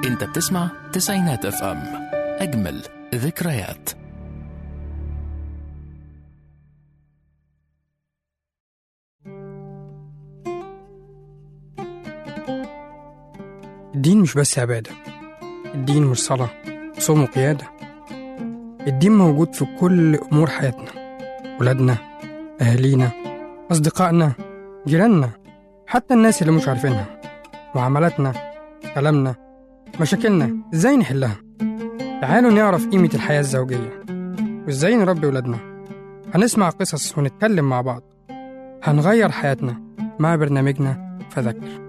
انت بتسمع تسعينات اف ام اجمل ذكريات الدين مش بس عبادة الدين مش صلاة صوم وقيادة الدين موجود في كل أمور حياتنا ولادنا أهالينا أصدقائنا جيراننا حتى الناس اللي مش عارفينها معاملاتنا كلامنا مشاكلنا إزاي نحلها تعالوا نعرف قيمة الحياة الزوجية وإزاي نربي ولادنا هنسمع قصص ونتكلم مع بعض هنغير حياتنا مع برنامجنا فذكر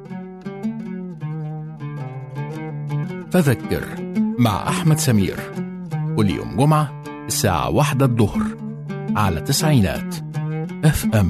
فذكر مع أحمد سمير كل يوم جمعة الساعة واحدة الظهر على تسعينات اف ام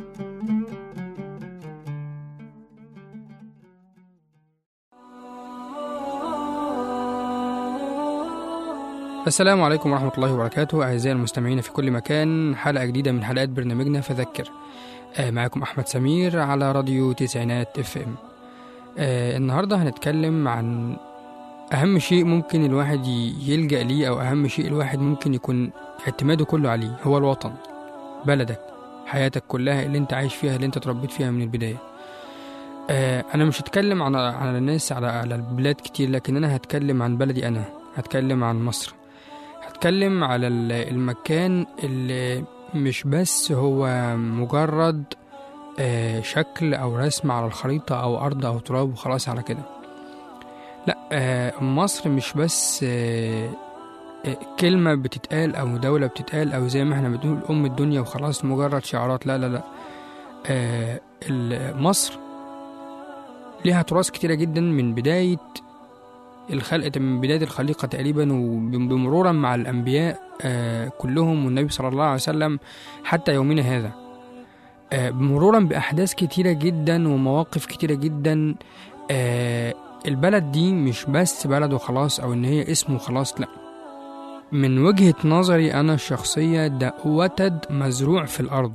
السلام عليكم ورحمة الله وبركاته أعزائي المستمعين في كل مكان حلقة جديدة من حلقات برنامجنا فذكر آه، معاكم أحمد سمير على راديو تسعينات اف ام آه، النهاردة هنتكلم عن أهم شيء ممكن الواحد ي- يلجأ ليه أو أهم شيء الواحد ممكن يكون اعتماده كله عليه هو الوطن بلدك حياتك كلها اللي انت عايش فيها اللي انت اتربيت فيها من البداية آه، أنا مش هتكلم عن على الناس على على البلاد كتير لكن أنا هتكلم عن بلدي أنا هتكلم عن مصر هتكلم على ال- المكان اللي مش بس هو مجرد آه، شكل أو رسم على الخريطة أو أرض أو تراب وخلاص على كده لا آه، مصر مش بس آه، آه، كلمة بتتقال أو دولة بتتقال أو زي ما احنا بنقول أم الدنيا وخلاص مجرد شعارات لا لا لا آه، ال- مصر ليها تراث كتيرة جدا من بداية الخلق من بداية الخليقة تقريبا وبمرورا مع الأنبياء آه، كلهم والنبي صلى الله عليه وسلم حتى يومنا هذا آه، مرورا بأحداث كتيرة جدا ومواقف كتيرة جدا آه، البلد دي مش بس بلد وخلاص أو إن هي اسم وخلاص لأ من وجهة نظري أنا الشخصية ده وتد مزروع في الأرض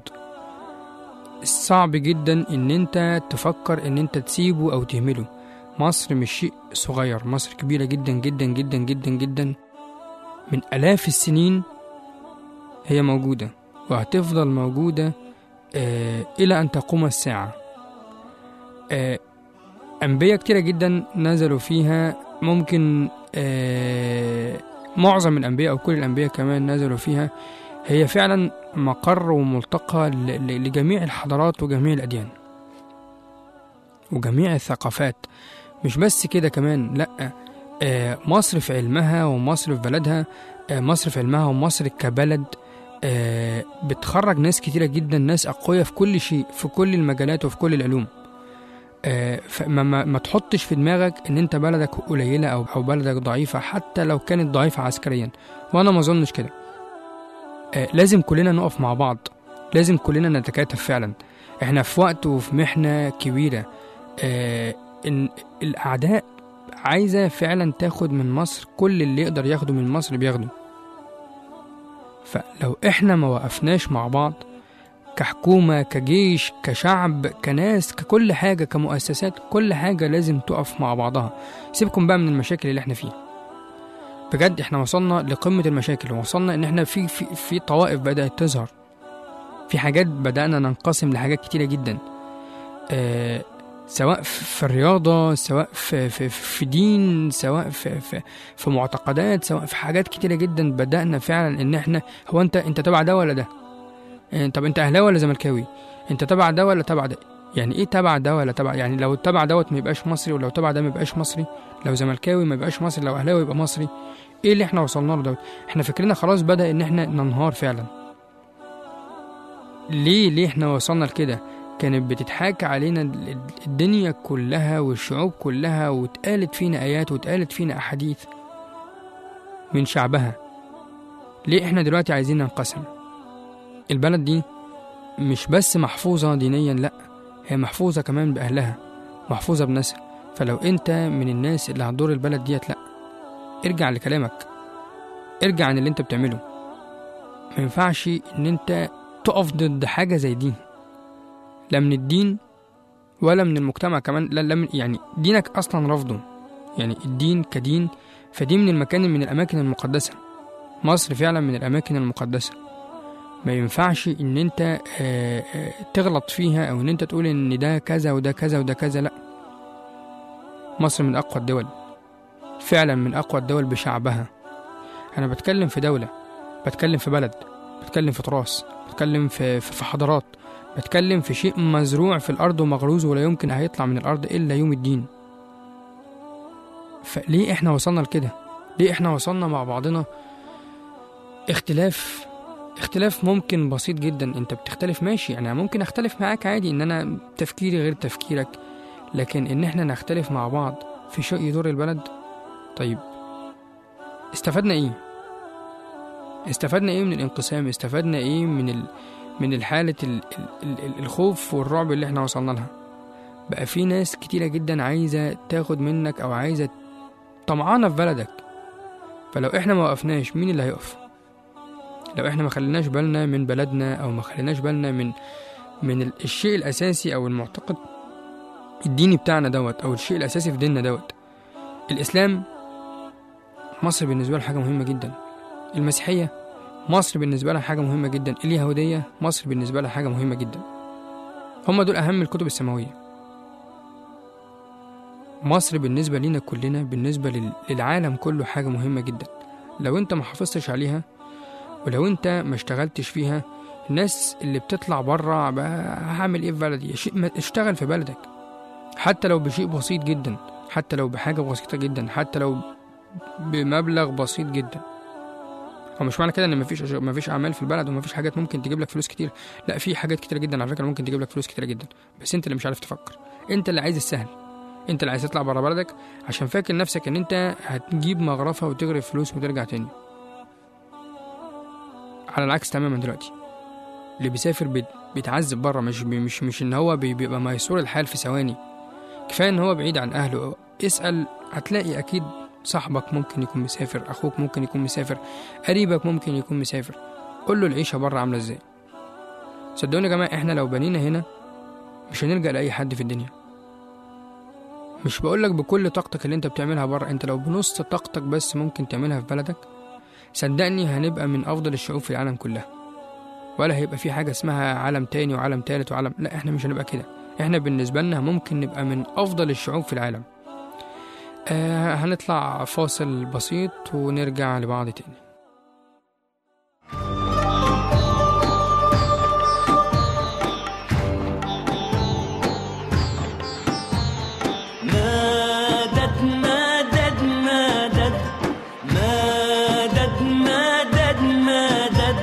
صعب جدا إن أنت تفكر إن أنت تسيبه أو تهمله مصر مش شيء صغير مصر كبيرة جدا جدا جدا جدا جدا من آلاف السنين هي موجودة وهتفضل موجودة آه إلى أن تقوم الساعة آه أنبياء كتيرة جدا نزلوا فيها ممكن آه معظم الأنبياء أو كل الأنبياء كمان نزلوا فيها هي فعلا مقر وملتقى ل- ل- لجميع الحضارات وجميع الأديان وجميع الثقافات مش بس كده كمان لأ آه، مصر في علمها ومصر في بلدها آه، مصر في علمها ومصر كبلد آه، بتخرج ناس كتيرة جدا ناس أقوياء في كل شيء في كل المجالات وفي كل العلوم آه، فما ما, ما تحطش في دماغك ان انت بلدك قليلة او او بلدك ضعيفة حتى لو كانت ضعيفة عسكريا وانا ما اظنش كده آه، لازم كلنا نقف مع بعض لازم كلنا نتكاتف فعلا احنا في وقت وفي محنة كبيرة آه، ان الاعداء عايزة فعلا تاخد من مصر كل اللي يقدر ياخده من مصر بياخده فلو احنا ما وقفناش مع بعض كحكومة كجيش كشعب كناس ككل حاجة كمؤسسات كل حاجة لازم تقف مع بعضها سيبكم بقى من المشاكل اللي احنا فيها بجد احنا وصلنا لقمة المشاكل ووصلنا ان احنا في في, في طوائف بدأت تظهر في حاجات بدأنا ننقسم لحاجات كتيرة جدا آه سواء في الرياضة سواء في, في, في دين سواء في, في, في معتقدات سواء في حاجات كتيرة جدا بدأنا فعلا ان احنا هو انت انت تبع ده ولا ده آه، طب انت اهلاوي ولا زملكاوي انت تبع ده ولا تبع ده يعني ايه تبع ده ولا تبع يعني لو تبع دوت ما يبقاش مصري ولو تبع ده ما يبقاش مصري لو زملكاوي ما يبقاش مصري لو اهلاوي يبقى مصري ايه اللي احنا وصلنا له دوت احنا فكرنا خلاص بدأ ان احنا ننهار فعلا ليه ليه احنا وصلنا لكده كانت بتتحاك علينا ال- الدنيا كلها والشعوب كلها واتقالت فينا آيات واتقالت فينا أحاديث من شعبها ليه احنا دلوقتي عايزين ننقسم البلد دي مش بس محفوظة دينيا لأ هي محفوظة كمان بأهلها محفوظة بناسها فلو انت من الناس اللي هتضر البلد ديت لأ ارجع لكلامك ارجع عن اللي انت بتعمله ما ينفعش ان انت تقف ضد حاجة زي دي لا من الدين ولا من المجتمع كمان لا, لا من يعني دينك اصلا رافضه يعني الدين كدين فدي من المكان من الأماكن المقدسة مصر فعلا من الأماكن المقدسة ما ينفعش إن أنت آه، آه، تغلط فيها أو إن أنت تقول إن ده كذا وده كذا وده كذا لأ مصر من أقوى الدول فعلا من أقوى الدول بشعبها أنا بتكلم في دولة بتكلم في بلد بتكلم في تراث بتكلم في, في, في حضارات بتكلم في شيء مزروع في الأرض ومغروز ولا يمكن هيطلع من الأرض إلا يوم الدين فليه إحنا وصلنا لكده ليه إحنا وصلنا مع بعضنا اختلاف اختلاف ممكن بسيط جدا انت بتختلف ماشي انا ممكن اختلف معاك عادي ان انا تفكيري غير تفكيرك لكن ان احنا نختلف مع بعض في شيء يضر البلد طيب استفدنا ايه استفدنا ايه من الانقسام استفدنا ايه من ال... من الحالة ال... ال... ال... الخوف والرعب اللي احنا وصلنا لها بقى في ناس كتيرة جدا عايزة تاخد منك او عايزة طمعانة في بلدك فلو احنا ما وقفناش مين اللي هيقف لو احنا ما خليناش بالنا من بلدنا او ما خليناش بالنا من من ال- الشيء الاساسي او المعتقد الديني بتاعنا دوت او الشيء الاساسي في ديننا دوت الاسلام مصر بالنسبه لها حاجه مهمه جدا المسيحيه مصر بالنسبه لها حاجه مهمه جدا اليهوديه مصر بالنسبه لها حاجه مهمه جدا هم دول اهم الكتب السماويه مصر بالنسبه لينا كلنا بالنسبه لل- للعالم كله حاجه مهمه جدا لو انت ما حافظتش عليها ولو انت ما اشتغلتش فيها الناس اللي بتطلع بره بقى هعمل ايه في بلدي يا شيء- ما- اشتغل في بلدك حتى لو بشيء بسيط جدا حتى لو بحاجة بسيطة جدا حتى لو بمبلغ بسيط جدا هو مش معنى كده ان مفيش أش- مفيش اعمال في البلد ومفيش حاجات ممكن تجيب لك فلوس كتير لا في حاجات كتير جدا على فكره ممكن تجيب لك فلوس كتير جدا بس انت اللي مش عارف تفكر انت اللي عايز السهل انت اللي عايز تطلع بره بلدك عشان فاكر نفسك ان انت هتجيب مغرفه وتغرف فلوس وترجع تاني على العكس تماما دلوقتي اللي بيسافر بيت- بيتعذب بره مش بي- مش مش ان هو بي- بيبقى ميسور الحال في ثواني كفايه ان هو بعيد عن اهله اسال هتلاقي اكيد صاحبك ممكن يكون مسافر اخوك ممكن يكون مسافر قريبك ممكن يكون مسافر قول له العيشه بره عامله ازاي صدقوني يا جماعه احنا لو بنينا هنا مش هنلجا لاي حد في الدنيا مش بقولك بكل طاقتك اللي انت بتعملها بره انت لو بنص طاقتك بس ممكن تعملها في بلدك صدقني هنبقى من افضل الشعوب في العالم كلها ولا هيبقى في حاجه اسمها عالم تاني وعالم تالت وعالم لا احنا مش هنبقى كده احنا بالنسبه لنا ممكن نبقى من افضل الشعوب في العالم آه هنطلع فاصل بسيط ونرجع لبعض تاني مدد مدد مدد مدد مدد مدد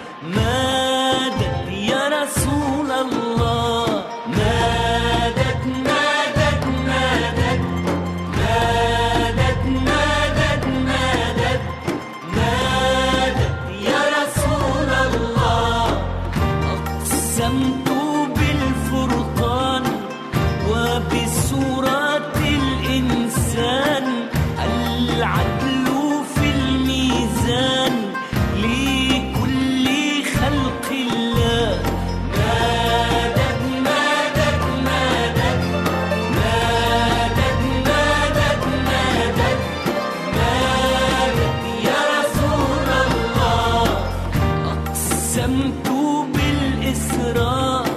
مدد يا رسول الله مدد مدد مدد مدد مدد مدد مدد يا رسول الله أقسمت بالفرقان وبسورة الإنسان العدل في الميزان لكل خلق الله مدد مدد مدد مدد مدد مدد مدد يا رسول الله أقسمت بالإسراء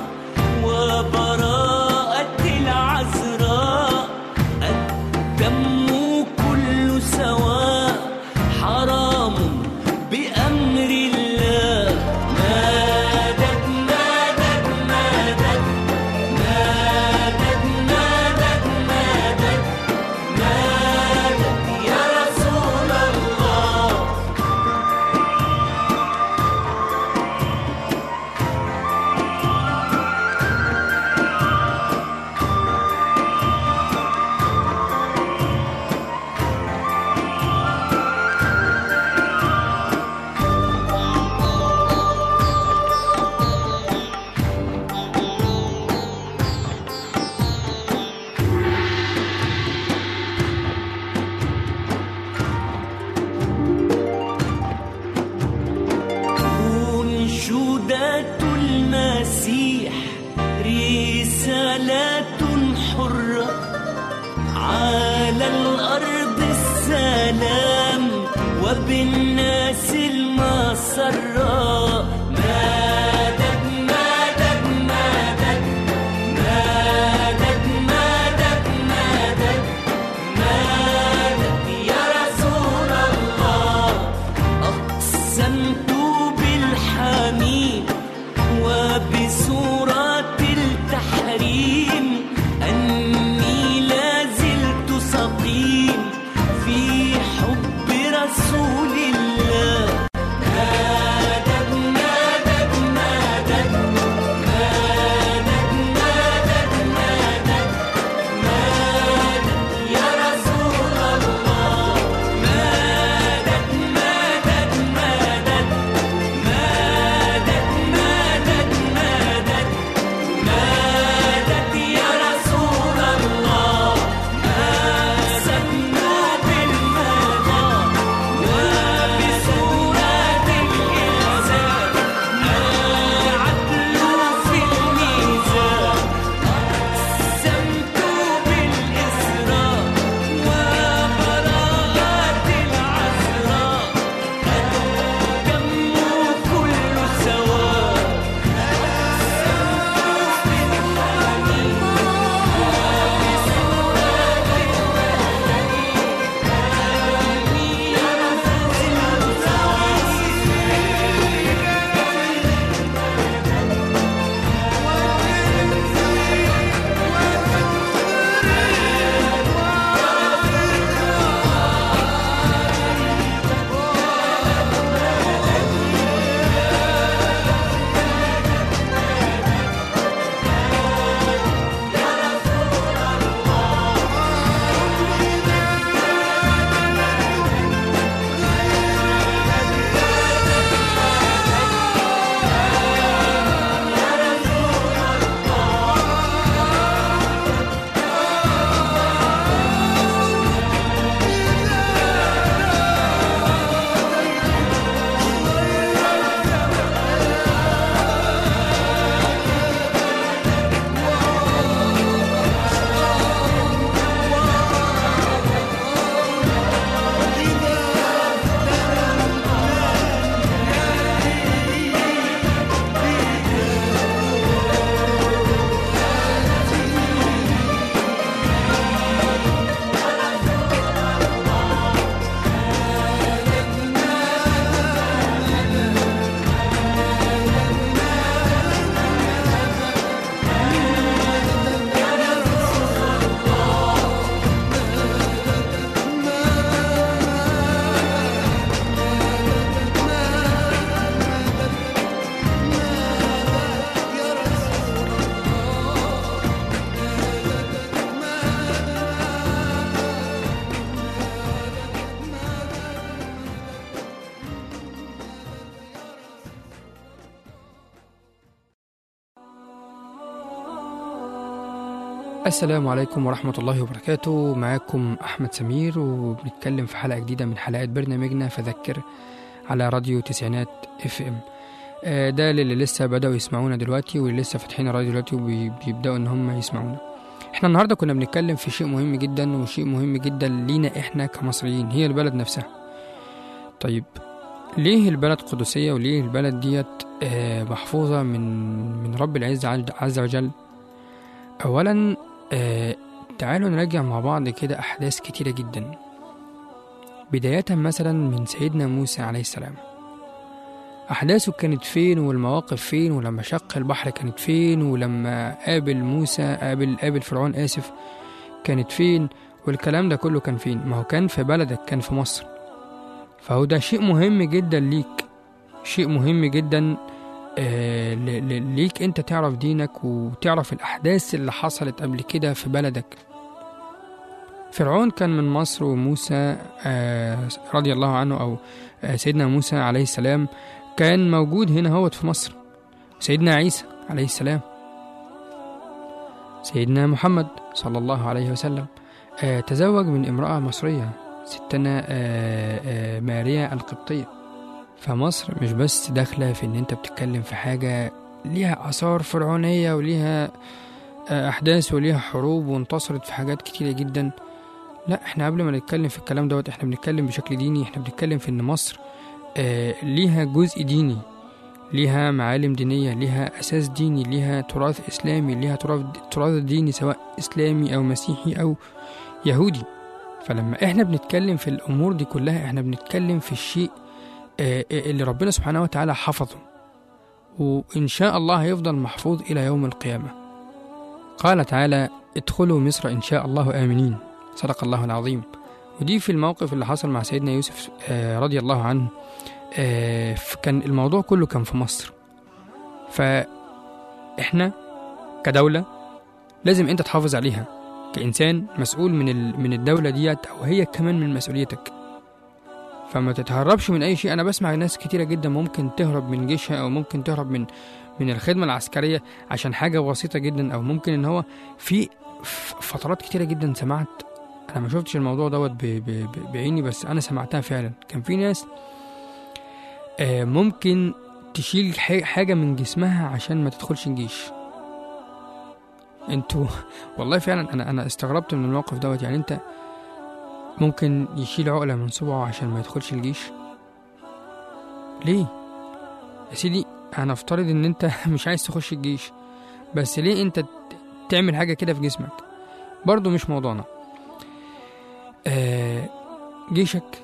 وبراءة العذراء الدم كل سواء حرام بأمر الله مدد مدد مدد مدد مدد مدد مدد يا رسول الله أنشودة المسيح رسالة حرة على الأرض السلام وبالناس المسرة مدد مدد مدد مدد مدد مدد مدد يا رسول الله أقسمت بالحميد وبسورة التحريم أني لا زلت سقيم في حب رسول الله مدد مدد مدد مدد مدد مدد مدد يا رسول الله مدد مدد مدد مدد مدد مدد مدد يا رسول الله أقسمنا بالمدى وبسورة الإنسان العدل في الميزان أقسمت بالإسراء وبراءة العذراء الدم كل سواء السلام عليكم ورحمة الله وبركاته معاكم أحمد سمير وبنتكلم في حلقة جديدة من حلقات برنامجنا فذكر على راديو تسعينات اف ام آه، ده للي لسه بدأوا يسمعونا دلوقتي واللي لسه فاتحين الراديو دلوقتي وبيبدأوا إن هم يسمعونا احنا النهاردة كنا بنتكلم في شيء مهم جدا وشيء مهم جدا لينا احنا كمصريين هي البلد نفسها طيب ليه البلد قدسية وليه البلد ديت آه، محفوظة من من رب العزة عز وجل أولا آه تعالوا نراجع مع بعض كده أحداث كتيرة جدا بداية مثلا من سيدنا موسى عليه السلام أحداثه كانت فين والمواقف فين ولما شق البحر كانت فين ولما قابل موسى قابل قابل فرعون آسف كانت فين والكلام ده كله كان فين ما هو كان في بلدك كان في مصر فهو ده شيء مهم جدا ليك شيء مهم جدا آه، ل- ل- ليك انت تعرف دينك وتعرف الاحداث اللي حصلت قبل كده في بلدك فرعون كان من مصر وموسى آه، رضي الله عنه او آه، سيدنا موسى عليه السلام كان موجود هنا هوت في مصر سيدنا عيسى عليه السلام سيدنا محمد صلى الله عليه وسلم آه، تزوج من امرأة مصرية ستنا آه، آه، ماريا القبطية فمصر مش بس داخلة في إن أنت بتتكلم في حاجة ليها آثار فرعونية وليها آه، أحداث وليها حروب وانتصرت في حاجات كتيرة جدا لا احنا قبل ما نتكلم في الكلام دوت احنا بنتكلم بشكل ديني احنا بنتكلم في ان مصر آه ليها جزء ديني ليها معالم دينية ليها أساس ديني ليها تراث إسلامي ليها تراث تراث ديني سواء إسلامي أو مسيحي أو يهودي فلما احنا بنتكلم في الأمور دي كلها احنا بنتكلم في الشيء آه، آه، اللي ربنا سبحانه وتعالى حفظه وإن شاء الله هيفضل محفوظ إلى يوم القيامة قال تعالى ادخلوا مصر إن شاء الله آمنين صدق الله العظيم ودي في الموقف اللي حصل مع سيدنا يوسف آه، رضي الله عنه آه، ف- كان الموضوع كله كان في مصر فإحنا كدولة لازم أنت تحافظ عليها كإنسان مسؤول من ال- من الدولة ديت أو هي كمان من مسؤوليتك فما تتهربش من أي شيء أنا بسمع ناس كتيرة جدا ممكن تهرب من جيشها أو ممكن تهرب من من الخدمة العسكرية عشان حاجة بسيطة جدا أو ممكن إن هو في ف- فترات كتيرة جدا سمعت أنا ما شفتش الموضوع دوت ب- ب- ب- بعيني بس أنا سمعتها فعلا كان في ناس آه، ممكن تشيل ح- حاجة من جسمها عشان ما تدخلش الجيش انتوا والله فعلا انا انا استغربت من الموقف دوت يعني انت ممكن يشيل عقلة من صبعه عشان ما يدخلش الجيش ليه يا سيدي هنفترض ان انت مش عايز تخش الجيش بس ليه انت ت- تعمل حاجة كده في جسمك برضو مش موضوعنا آه جيشك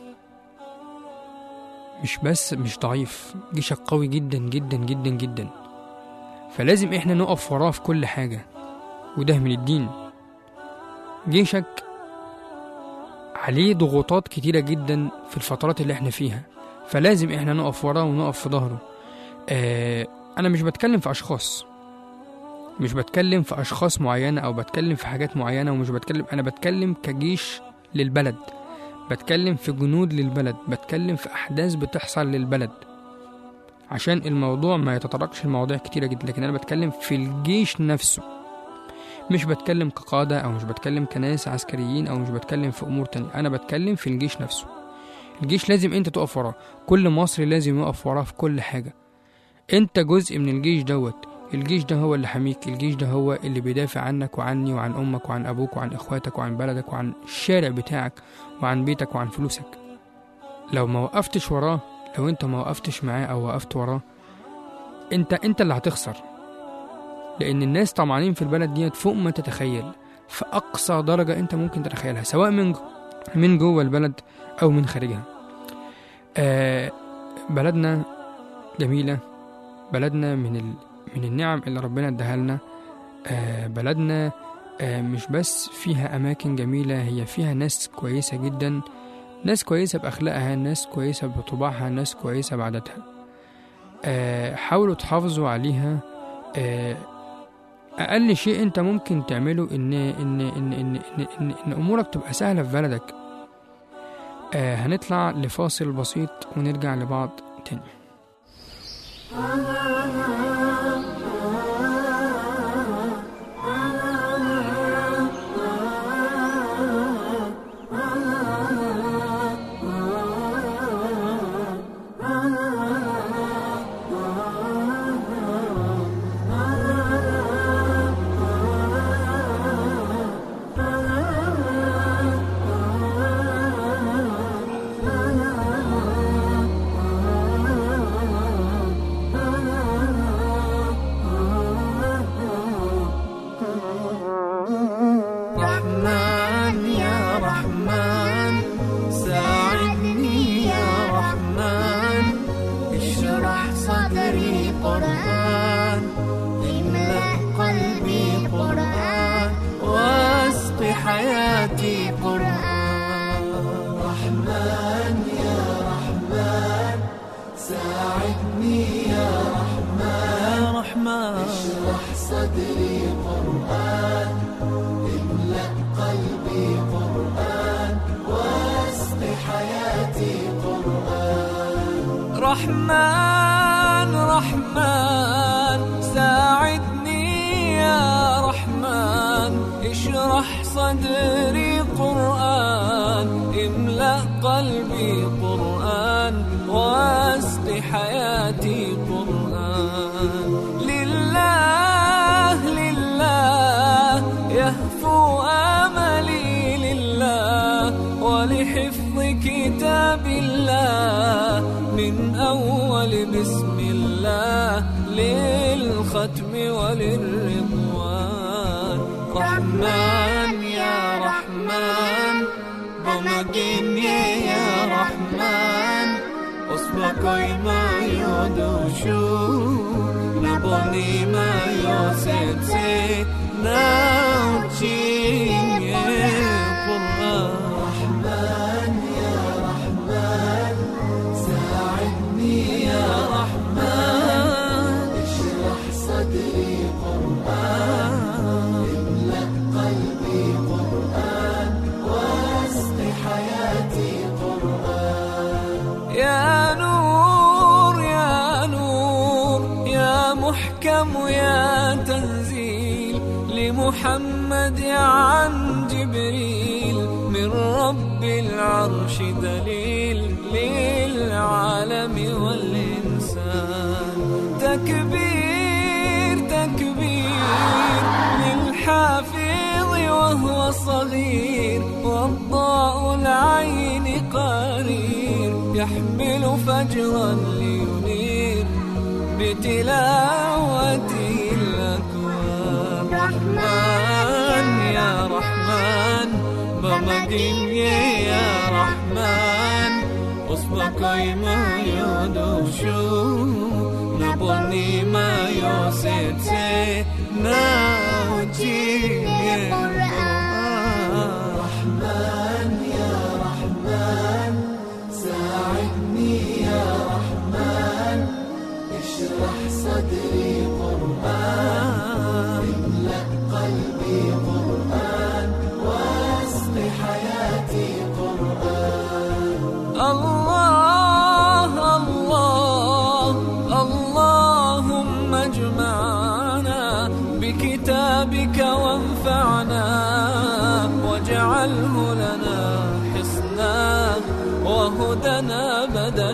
مش بس مش ضعيف جيشك قوي جدا جدا جدا جدا فلازم احنا نقف وراه في كل حاجة وده من الدين جيشك عليه ضغوطات كتيرة جدا في الفترات اللي احنا فيها فلازم احنا نقف وراه ونقف في ظهره آه انا مش بتكلم في اشخاص مش بتكلم في اشخاص معينة او بتكلم في حاجات معينة ومش بتكلم انا بتكلم كجيش للبلد بتكلم في جنود للبلد بتكلم في أحداث بتحصل للبلد عشان الموضوع ما يتطرقش المواضيع كتيرة جدا لكن أنا بتكلم في الجيش نفسه مش بتكلم كقادة أو مش بتكلم كناس عسكريين أو مش بتكلم في أمور تانية أنا بتكلم في الجيش نفسه الجيش لازم أنت تقف وراه كل مصري لازم يقف وراه في كل حاجة أنت جزء من الجيش دوت الجيش ده هو اللي حميك الجيش ده هو اللي بيدافع عنك وعني وعن أمك وعن أبوك وعن إخواتك وعن بلدك وعن الشارع بتاعك وعن بيتك وعن فلوسك لو ما وقفتش وراه لو انت ما وقفتش معاه او وقفت وراه انت انت اللي هتخسر لان الناس طمعانين في البلد ديت فوق ما تتخيل في اقصى درجه انت ممكن تتخيلها سواء من جو- من جوه البلد او من خارجها آه بلدنا جميله بلدنا من ال من النعم اللي ربنا اداها لنا آه بلدنا آه مش بس فيها أماكن جميلة هي فيها ناس كويسة جدا ناس كويسة بأخلاقها ناس كويسة بطباعها ناس كويسة بعاداتها آه حاولوا تحافظوا عليها آه أقل شيء أنت ممكن تعمله إن إن إن إن إن, إن, إن أمورك تبقى سهلة في بلدك آه هنطلع لفاصل بسيط ونرجع لبعض تاني رحمن يا رحمن ساعدني يا رحمن اشرح صدري قرآن املأ قلبي قرآن واسق حياتي قرآن رحمن يا رحمن ساعدني يا رحمن يا رحمن اشرح صدري قرآن املأ قلبي قرآن واسق حياتي قرآن رحمن رحمن ساعدني يا رحمن اشرح صدري قرآن املأ قلبي قرآن واسق حياتي قرآن لله لله يهفو املي لله بسم الله للختم وللرضوان رحمن يا رحمن بمجين يا رحمن أصبحك ما يدوشو نبني ما يوسيتي ناوتشين يا قرآن رحمن يا رحمن ساعدني يا رحمن اشرح صدري قرآن املأ قلبي قرآن واسق حياتي قرآن يا نور يا نور يا محكم يا تنزيل لمحمد عن جبريل من رب العرش دليل للعالم والإنسان تكبير تكبير للحافظ وهو صغير والضاء العين قرير يحمل فجرا لينير بتلاوته الأكوان رحمن يا رحمن بمجين يا رحمن أصبك ما يدوشو نبني ما يوسيتي ناوتي رحمن يا رحمن ساعدني يا رحمن اشرح صدري قرآن املأ قلبي قرآن واسق حياتي قرآن الله الله اللهم اجمعنا بكتابك وانفعنا واجعله لنا حصنا وهدنا بدا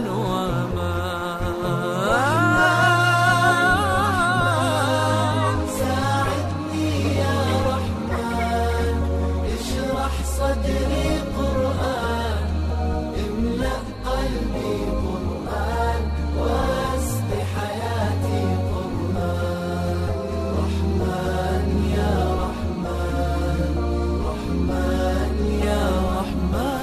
وما ساعدني يا رحمن اشرح صدري قرآن املأ قلبي قرآن واسق حياتي قرآن رحمن يا رحمن رحمن يا رحمن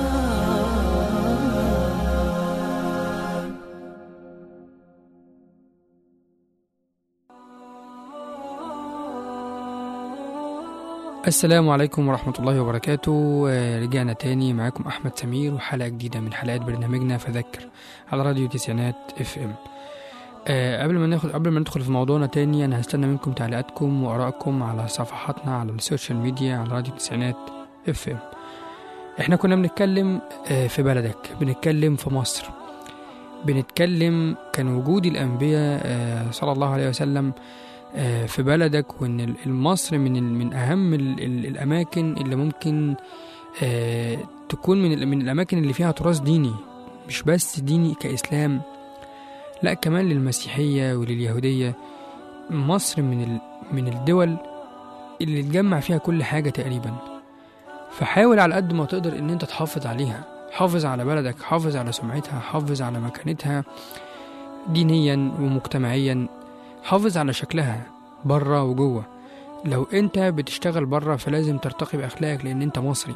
السلام عليكم ورحمة الله وبركاته آه، رجعنا تاني معاكم أحمد سمير وحلقة جديدة من حلقات برنامجنا فذكر على راديو تسعينات اف ام آه، قبل ما ناخد قبل ما ندخل في موضوعنا تاني أنا هستنى منكم تعليقاتكم وآرائكم على صفحاتنا على السوشيال ميديا على راديو تسعينات اف ام احنا كنا بنتكلم آه، في بلدك بنتكلم في مصر بنتكلم كان وجود الأنبياء آه، صلى الله عليه وسلم آه، في بلدك وان ال- مصر من ال- من اهم ال- ال- الاماكن اللي ممكن آه، تكون من ال- من الاماكن اللي فيها تراث ديني مش بس ديني كاسلام لا كمان للمسيحيه ولليهوديه مصر من ال- من الدول اللي تجمع فيها كل حاجه تقريبا فحاول على قد ما تقدر ان انت تحافظ عليها حافظ على بلدك حافظ على سمعتها حافظ على مكانتها دينيا ومجتمعيا حافظ على شكلها بره وجوه لو انت بتشتغل بره فلازم ترتقي باخلاقك لان انت مصري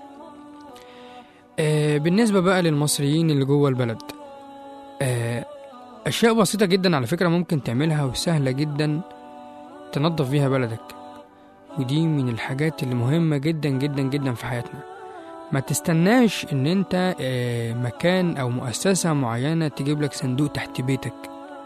آه بالنسبه بقى للمصريين اللي جوه البلد آه اشياء بسيطه جدا على فكره ممكن تعملها وسهله جدا تنظف بيها بلدك ودي من الحاجات اللي مهمه جدا جدا جدا في حياتنا ما تستناش ان انت آه مكان او مؤسسه معينه تجيب لك صندوق تحت بيتك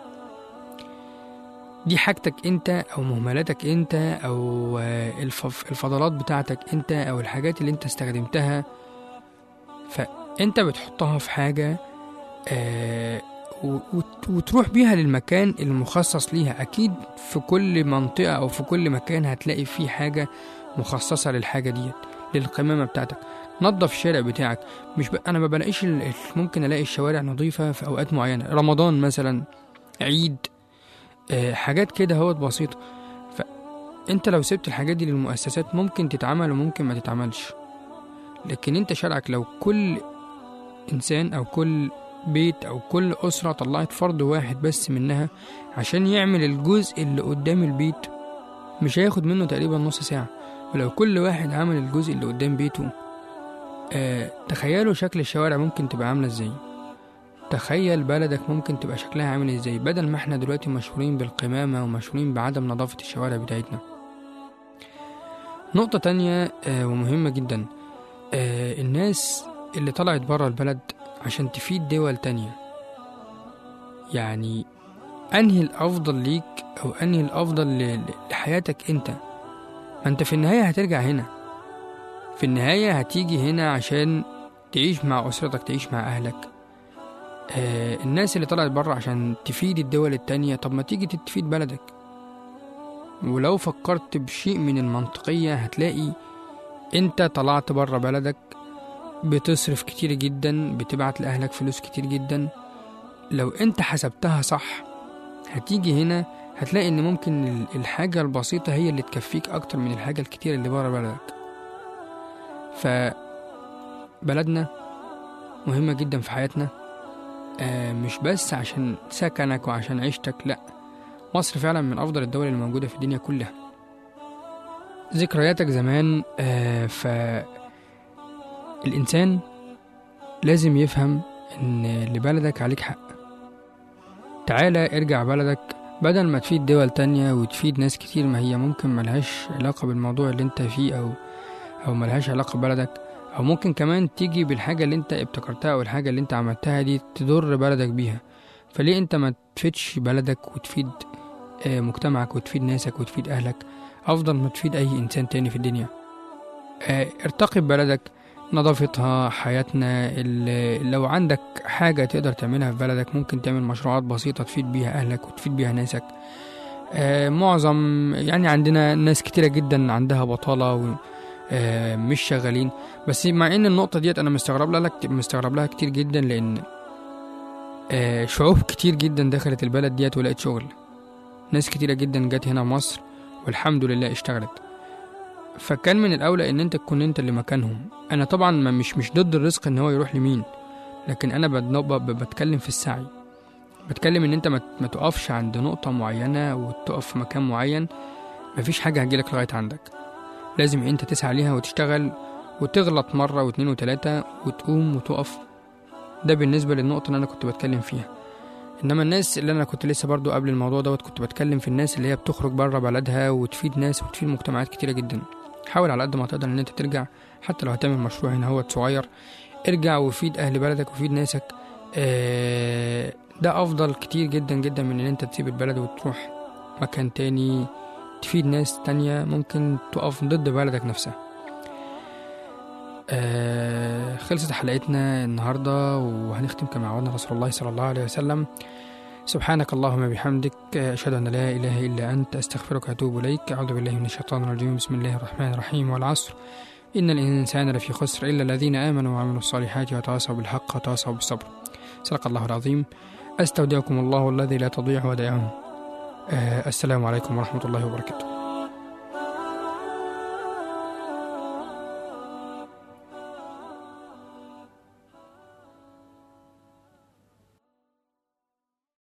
دي حاجتك انت او مهملاتك انت او آه، الف- الفضلات بتاعتك انت او الحاجات اللي انت استخدمتها فانت بتحطها في حاجة آه، و- وت- وتروح بيها للمكان المخصص ليها اكيد في كل منطقة او في كل مكان هتلاقي فيه حاجة مخصصة للحاجة ديت للقمامة بتاعتك نظف الشارع بتاعك مش ب... انا ما بلاقيش ال... ال- ممكن الاقي الشوارع نظيفة في اوقات معينة رمضان مثلا عيد آه، حاجات كده اهوت بسيطة فانت لو سبت الحاجات دي للمؤسسات ممكن تتعمل وممكن ما تتعملش لكن انت شرعك لو كل انسان او كل بيت أو كل أسرة طلعت فرد واحد بس منها عشان يعمل الجزء اللي قدام البيت مش هياخد منه تقريبا نص ساعة ولو كل واحد عمل الجزء اللي قدام بيته آه تخيلوا شكل الشوارع ممكن تبقى عاملة ازاي تخيل بلدك ممكن تبقى شكلها عامل ازاي بدل ما احنا دلوقتي مشهورين بالقمامة ومشهورين بعدم نظافة الشوارع بتاعتنا نقطة تانية آه ومهمة جدا آه الناس اللي طلعت برا البلد عشان تفيد دول تانية يعني أنهي الأفضل ليك أو أنهي الأفضل ل- لحياتك أنت ما أنت في النهاية هترجع هنا في النهاية هتيجي هنا عشان تعيش مع أسرتك تعيش مع أهلك آه الناس اللي طلعت بره عشان تفيد الدول التانية طب ما تيجي تفيد بلدك ولو فكرت بشيء من المنطقية هتلاقي انت طلعت بره بلدك بتصرف كتير جدا بتبعت لأهلك فلوس كتير جدا لو انت حسبتها صح هتيجي هنا هتلاقي ان ممكن ال- الحاجة البسيطة هي اللي تكفيك اكتر من الحاجة الكتير اللي بره بلدك فبلدنا مهمة جدا في حياتنا آه مش بس عشان سكنك وعشان عيشتك لأ مصر فعلا من أفضل الدول اللي موجودة في الدنيا كلها ذكرياتك زمان آه ف الإنسان لازم يفهم إن لبلدك عليك حق تعالى ارجع بلدك بدل ما تفيد دول تانية وتفيد ناس كتير ما هي ممكن ملهاش علاقة بالموضوع اللي انت فيه أو أو ملهاش علاقة ببلدك أو ممكن كمان تيجي بالحاجة اللي انت ابتكرتها أو الحاجة اللي انت عملتها دي تضر بلدك بيها فليه انت ما تفيدش بلدك وتفيد آه، مجتمعك وتفيد ناسك وتفيد أهلك أفضل ما تفيد أي إنسان تاني في الدنيا آه، ارتقي ببلدك نظافتها حياتنا ال- لو عندك حاجة تقدر تعملها في بلدك ممكن تعمل مشروعات بسيطة تفيد بيها أهلك وتفيد بيها ناسك آه، معظم يعني عندنا ناس كتيرة جدا عندها بطالة و آه، مش شغالين بس مع ان النقطة ديت انا مستغرب لها مستغرب لها كتير جدا لان آه، شعوب كتير جدا دخلت البلد ديت ولقت شغل ناس كتيرة جدا جت هنا مصر والحمد لله اشتغلت فكان من الاولى ان انت تكون انت اللي مكانهم انا طبعا ما مش مش ضد الرزق ان هو يروح لمين لكن انا بدنب- ب- بتكلم في السعي بتكلم ان انت ما ت- ما تقفش عند نقطة معينة وتقف في مكان معين مفيش حاجة هتجيلك لغاية عندك لازم انت تسعى ليها وتشتغل وتغلط مرة واتنين وتلاتة وتقوم وتقف ده بالنسبة للنقطة اللي أنا كنت بتكلم فيها إنما الناس اللي أنا كنت لسه برضو قبل الموضوع دوت كنت بتكلم في الناس اللي هي بتخرج بره بلدها وتفيد ناس وتفيد مجتمعات كتيرة جدا حاول على قد ما تقدر إن أنت ترجع حتى لو هتعمل مشروع هنا هو صغير ارجع وفيد أهل بلدك وفيد ناسك آه، ده أفضل كتير جدا جدا من إن أنت تسيب البلد وتروح مكان تاني تفيد ناس تانية ممكن تقف ضد بلدك نفسها آه خلصت حلقتنا النهاردة وهنختم كما عودنا رسول الله صلى الله عليه وسلم سبحانك اللهم بحمدك أشهد أن لا إله إلا أنت أستغفرك وأتوب إليك أعوذ بالله من الشيطان الرجيم بسم الله الرحمن الرحيم والعصر إن الإنسان لفي خسر إلا الذين آمنوا وعملوا الصالحات وتواصوا بالحق وتواصوا بالصبر صدق الله العظيم أستودعكم الله الذي لا تضيع ودائعه آه السلام عليكم ورحمة الله وبركاته